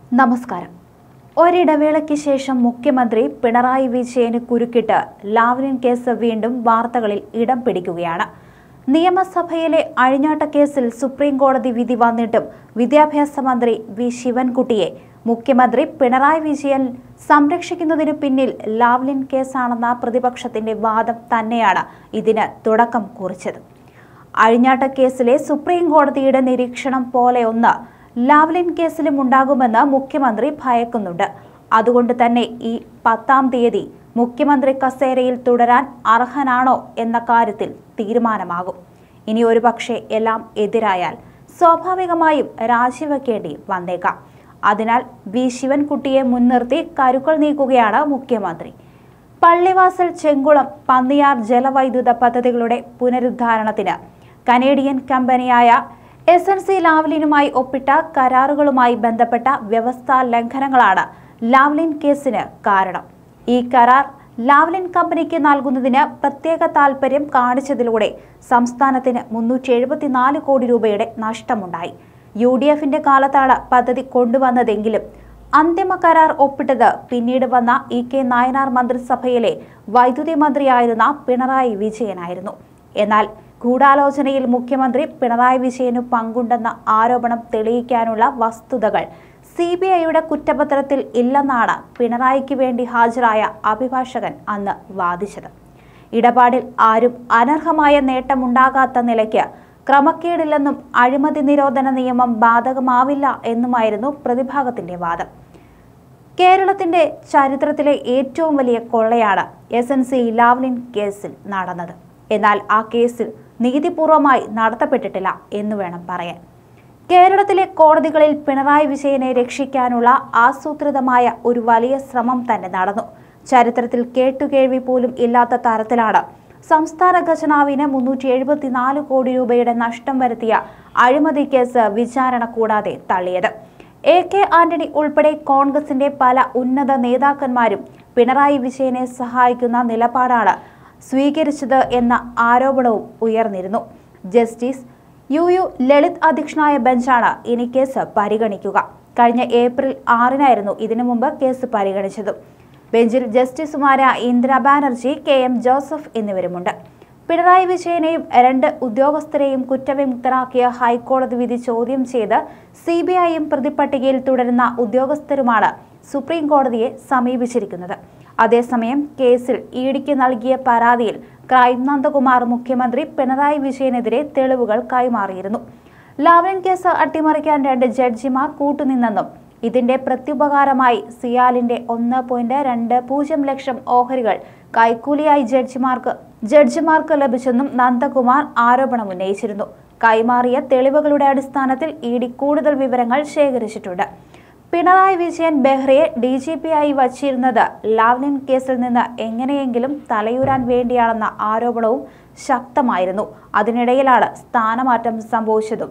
നമസ്കാരം ഒരിടവേളയ്ക്ക് ശേഷം മുഖ്യമന്ത്രി പിണറായി വിജയന് കുരുക്കിട്ട് ലാവ്ലിൻ കേസ് വീണ്ടും വാർത്തകളിൽ ഇടം പിടിക്കുകയാണ് നിയമസഭയിലെ അഴിഞ്ഞാട്ട കേസിൽ സുപ്രീം കോടതി വിധി വന്നിട്ടും വിദ്യാഭ്യാസ മന്ത്രി വി ശിവൻകുട്ടിയെ മുഖ്യമന്ത്രി പിണറായി വിജയൻ സംരക്ഷിക്കുന്നതിനു പിന്നിൽ ലാവ്ലിൻ കേസാണെന്ന പ്രതിപക്ഷത്തിന്റെ വാദം തന്നെയാണ് ഇതിന് തുടക്കം കുറിച്ചത് അഴിഞ്ഞാട്ട കേസിലെ സുപ്രീം കോടതിയുടെ നിരീക്ഷണം പോലെ ഒന്ന് ലാവ്ലിൻ കേസിലും ഉണ്ടാകുമെന്ന് മുഖ്യമന്ത്രി ഭയക്കുന്നുണ്ട് അതുകൊണ്ട് തന്നെ ഈ പത്താം തീയതി മുഖ്യമന്ത്രി കസേരയിൽ തുടരാൻ അർഹനാണോ എന്ന കാര്യത്തിൽ തീരുമാനമാകും ഇനി ഒരു പക്ഷേ എല്ലാം എതിരായാൽ സ്വാഭാവികമായും രാജിവെക്കേണ്ടി വന്നേക്കാം അതിനാൽ വി ശിവൻകുട്ടിയെ മുൻനിർത്തി കരുക്കൾ നീക്കുകയാണ് മുഖ്യമന്ത്രി പള്ളിവാസൽ ചെങ്കുളം പന്നിയാർ ജലവൈദ്യുത പദ്ധതികളുടെ പുനരുദ്ധാരണത്തിന് കനേഡിയൻ കമ്പനിയായ എസ് എൻ സി ലാവ്ലിനുമായി ഒപ്പിട്ട കരാറുകളുമായി ബന്ധപ്പെട്ട വ്യവസ്ഥാ ലംഘനങ്ങളാണ് ലാവ്ലിൻ കേസിന് കാരണം ഈ കരാർ ലാവ്ലിൻ കമ്പനിക്ക് നൽകുന്നതിന് പ്രത്യേക താൽപര്യം കാണിച്ചതിലൂടെ സംസ്ഥാനത്തിന് മുന്നൂറ്റി എഴുപത്തിനാല് കോടി രൂപയുടെ നഷ്ടമുണ്ടായി യു ഡി എഫിന്റെ കാലത്താണ് പദ്ധതി കൊണ്ടുവന്നതെങ്കിലും അന്തിമ കരാർ ഒപ്പിട്ടത് പിന്നീട് വന്ന ഇ കെ നായനാർ മന്ത്രിസഭയിലെ വൈദ്യുതി മന്ത്രിയായിരുന്ന പിണറായി വിജയനായിരുന്നു എന്നാൽ ഗൂഢാലോചനയിൽ മുഖ്യമന്ത്രി പിണറായി വിജയനു പങ്കുണ്ടെന്ന ആരോപണം തെളിയിക്കാനുള്ള വസ്തുതകൾ സി ബി ഐയുടെ കുറ്റപത്രത്തിൽ ഇല്ലെന്നാണ് പിണറായിക്ക് വേണ്ടി ഹാജരായ അഭിഭാഷകൻ അന്ന് വാദിച്ചത് ഇടപാടിൽ ആരും അനർഹമായ നേട്ടമുണ്ടാകാത്ത നിലയ്ക്ക് ക്രമക്കേടില്ലെന്നും അഴിമതി നിരോധന നിയമം ബാധകമാവില്ല എന്നുമായിരുന്നു പ്രതിഭാഗത്തിന്റെ വാദം കേരളത്തിന്റെ ചരിത്രത്തിലെ ഏറ്റവും വലിയ കൊള്ളയാണ് എസ് എൻ സി ലാവ്ലിൻ കേസിൽ നടന്നത് എന്നാൽ ആ കേസിൽ നീതിപൂർവമായി നടത്തപ്പെട്ടിട്ടില്ല എന്ന് വേണം പറയാൻ കേരളത്തിലെ കോടതികളിൽ പിണറായി വിജയനെ രക്ഷിക്കാനുള്ള ആസൂത്രിതമായ ഒരു വലിയ ശ്രമം തന്നെ നടന്നു ചരിത്രത്തിൽ കേട്ടുകേഴ്വി പോലും ഇല്ലാത്ത തരത്തിലാണ് സംസ്ഥാന ഖജനാവിന് മുന്നൂറ്റി എഴുപത്തിനാല് കോടി രൂപയുടെ നഷ്ടം വരുത്തിയ അഴിമതി കേസ് വിചാരണ കൂടാതെ തള്ളിയത് എ കെ ആന്റണി ഉൾപ്പെടെ കോൺഗ്രസിന്റെ പല ഉന്നത നേതാക്കന്മാരും പിണറായി വിജയനെ സഹായിക്കുന്ന നിലപാടാണ് സ്വീകരിച്ചത് എന്ന ആരോപണവും ഉയർന്നിരുന്നു ജസ്റ്റിസ് യു യു ലളിത് അധ്യക്ഷനായ ബെഞ്ചാണ് ഇനി കേസ് പരിഗണിക്കുക കഴിഞ്ഞ ഏപ്രിൽ ആറിനായിരുന്നു ഇതിനു മുമ്പ് കേസ് പരിഗണിച്ചത് ബെഞ്ചിൽ ജസ്റ്റിസുമാരായ Indira Banerjee K M Joseph എന്നിവരുമുണ്ട് പിണറായി വിജയനെയും രണ്ട് ഉദ്യോഗസ്ഥരെയും കുറ്റവിമുക്തരാക്കിയ ഹൈക്കോടതി വിധി ചോദ്യം ചെയ്ത് സി ബി ഐയും പ്രതിപട്ടികയിൽ തുടരുന്ന ഉദ്യോഗസ്ഥരുമാണ് സുപ്രീം കോടതിയെ സമീപിച്ചിരിക്കുന്നത് അതേസമയം കേസിൽ ഇഡിക്ക് നൽകിയ പരാതിയിൽ ക്രൈം നന്ദകുമാർ മുഖ്യമന്ത്രി പിണറായി വിജയനെതിരെ തെളിവുകൾ കൈമാറിയിരുന്നു ലാവ്ലിൻ കേസ് അട്ടിമറിക്കാൻ രണ്ട് ജഡ്ജിമാർ കൂട്ടുനിന്നെന്നും ഇതിന്റെ പ്രത്യുപകാരമായി സിയാലിന്റെ ഒന്ന് പോയിന്റ് രണ്ട് പൂജ്യം ലക്ഷം ഓഹരികൾ കൈക്കൂലിയായി ജഡ്ജിമാർക്ക് ജഡ്ജിമാർക്ക് ലഭിച്ചെന്നും നന്ദകുമാർ ആരോപണം ഉന്നയിച്ചിരുന്നു കൈമാറിയ തെളിവുകളുടെ അടിസ്ഥാനത്തിൽ ഇ ഡി കൂടുതൽ വിവരങ്ങൾ ശേഖരിച്ചിട്ടുണ്ട് പിണറായി വിജയൻ ബെഹ്റയെ ഡി ജി പി ആയി വച്ചിരുന്നത് ലാവ്ലിൻ കേസിൽ നിന്ന് എങ്ങനെയെങ്കിലും തലയൂരാൻ വേണ്ടിയാണെന്ന ആരോപണവും ശക്തമായിരുന്നു അതിനിടയിലാണ് സ്ഥാനമാറ്റം സംഭവിച്ചതും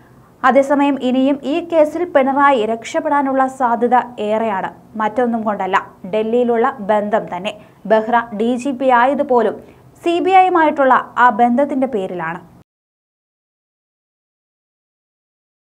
അതേസമയം ഇനിയും ഈ കേസിൽ പിണറായി രക്ഷപ്പെടാനുള്ള സാധ്യത ഏറെയാണ് മറ്റൊന്നും കൊണ്ടല്ല ഡൽഹിയിലുള്ള ബന്ധം തന്നെ ബെഹ്റ ഡി ജി പി ആയതുപോലും സി ബി ഐയുമായിട്ടുള്ള ആ ബന്ധത്തിന്റെ പേരിലാണ്